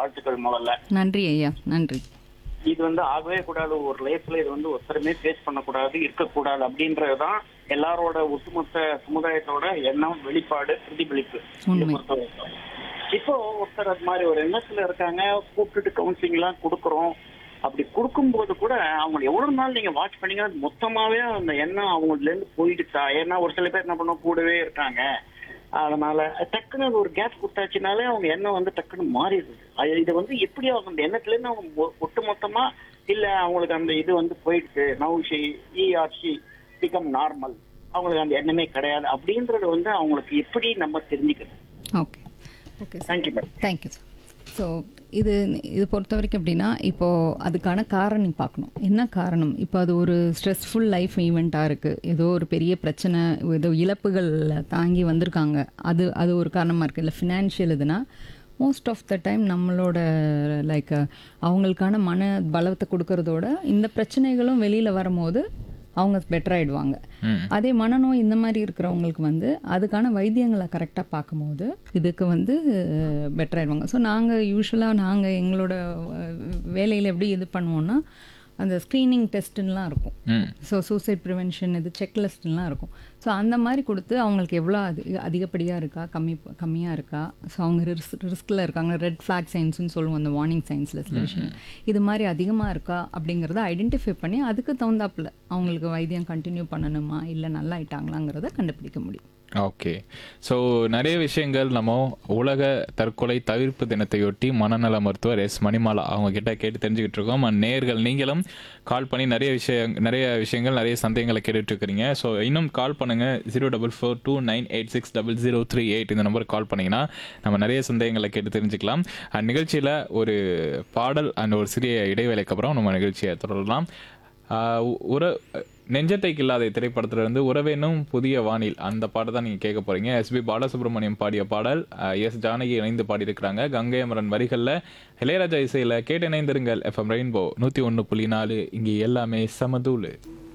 வாழ்த்துக்கள் முதல்ல நன்றி ஐயா நன்றி இது வந்து ஆகவே கூடாது ஒரு லைஃப்ல இது வந்து ஒருத்தருமே ஃபேஸ் பண்ணக்கூடாது இருக்கக்கூடாது அப்படின்றதுதான் எல்லாரோட ஒட்டுமொத்த சமுதாயத்தோட எண்ணம் வெளிப்பாடு பிரதிபலிப்பு இதை உண்மை. பொறுத்தவரைக்கும். இப்போ ஒருத்தர் அது மாதிரி ஒரு எண்ணத்துல இருக்காங்க கூப்பிட்டுட்டு கவுன்சிலிங் எல்லாம் கொடுக்குறோம் அப்படி கொடுக்கும்போது கூட அவங்க எவ்வளவு நாள் நீங்க வாட்ச் பண்ணீங்கன்னா அது மொத்தமாவே அந்த எண்ணம் அவங்கள்ட்ட இருந்து போயிடுச்சா ஏன்னா ஒரு சில பேர் என்ன பண்ணுவோம் கூடவே இருக்காங்க அதனால டக்குன்னு அது ஒரு கேப் கொடுத்தாச்சுனாலே அவங்க எண்ணம் வந்து டக்குன்னு மாறிடுது அது இது வந்து எப்படி அவங்க அந்த எண்ணத்துல இருந்து அவங்க மொ- ஒட்டுமொத்தமா இல்ல அவங்களுக்கு அந்த இது வந்து போயிடுச்சு now she uh are she become normal அவங்களுக்கு அந்த எண்ணமே கிடையாது அப்படின்றது வந்து அவங்களுக்கு எப்படி நம்ம தெரிஞ்சுக்கணும் okay okay sir thank you madam thank you sir so இது இது பொறுத்த வரைக்கும் எப்படின்னா இப்போது அதுக்கான காரணம் பார்க்கணும் என்ன காரணம் இப்போ அது ஒரு ஸ்ட்ரெஸ்ஃபுல் லைஃப் ஈவெண்ட்டாக இருக்குது ஏதோ ஒரு பெரிய பிரச்சனை ஏதோ இழப்புகள் தாங்கி வந்திருக்காங்க அது அது ஒரு காரணமாக இருக்குது இல்லை ஃபினான்ஷியல் இதுனா மோஸ்ட் ஆஃப் த டைம் நம்மளோட லைக் அவங்களுக்கான மன பலத்தை கொடுக்கறதோட இந்த பிரச்சனைகளும் வெளியில் வரும்போது அவங்க பெட்டர் ஆயிடுவாங்க அதே மனநோய் இந்த மாதிரி இருக்கிறவங்களுக்கு வந்து அதுக்கான வைத்தியங்களை கரெக்டாக பார்க்கும்போது இதுக்கு வந்து பெட்டர் ஆயிடுவாங்க ஸோ நாங்கள் யூஸ்வலாக நாங்கள் எங்களோட வேலையில் எப்படி இது பண்ணுவோம்னா அந்த ஸ்க்ரீனிங் டெஸ்ட்டுலாம் இருக்கும் ம் ஸோ சூசைட் ப்ரிவென்ஷன் இது செக்லிஸ்ட்லாம் இருக்கும் ஸோ அந்த மாதிரி கொடுத்து அவங்களுக்கு எவ்வளோ அதிக அதிகப்படியாக இருக்கா கம்மி கம்மியாக இருக்கா ஸோ அவங்க ரிஸ்க் ரிஸ்கில் இருக்காங்க ரெட் ஃப்ளாக் சைன்ஸ்னு சொல்லுவோம் அந்த வார்னிங் சைன்ஸில் சில விஷயம் இது மாதிரி அதிகமாக இருக்கா அப்படிங்கிறத ஐடென்டிஃபை பண்ணி அதுக்கு தகுந்தாப்புல அவங்களுக்கு வைத்தியம் கண்டினியூ பண்ணணுமா இல்லை நல்லா ஆயிட்டாங்களாங்கிறத கண்டுபிடிக்க முடியும் ஓகே ஸோ நிறைய விஷயங்கள் நம்ம உலக தற்கொலை தவிர்ப்பு தினத்தையொட்டி மனநல மருத்துவர் எஸ் மணிமாலா அவங்க கிட்ட கேட்டு தெரிஞ்சுக்கிட்டு இருக்கோம் And நேயர்கள் நீங்களும் கால் பண்ணி நிறைய விஷயம் நிறைய விஷயங்கள் நிறைய சந்தேகங்களை கேட்டுட்டு இருக்கிறீங்க ஸோ இன்னும் கால் பண்ணுங்க zero double four two nine eight six double zero three eight இந்த நம்பருக்கு கால் பண்ணீங்கன்னா நம்ம நிறைய சந்தேகங்களை கேட்டு தெரிஞ்சுக்கலாம் அண்ட் நிகழ்ச்சியில் ஒரு பாடல் அண்ட் ஒரு சிறிய இடைவேளைக்கு அப்புறம் நம்ம நிகழ்ச்சியை தொடரலாம் ஆஹ் உ- உற நெஞ்சத்தை கில்லாத திரைப்படத்துல இருந்து உறவேனும் புதிய வானில் அந்த பாட்டை தான் நீங்க கேட்க போறீங்க எஸ்பி பாலசுப்ரமணியம் பாடிய பாடல் எஸ் ஜானகி இணைந்து பாடியிருக்கிறாங்க கங்கை அமரன் வரிகள்ல இளையராஜா இசையில கேட்டு இணைந்திருங்கள் எஃப்எம் ரெயின்போ நூத்தி ஒன்று புள்ளி நாலு இங்கே எல்லாமே சமதூளு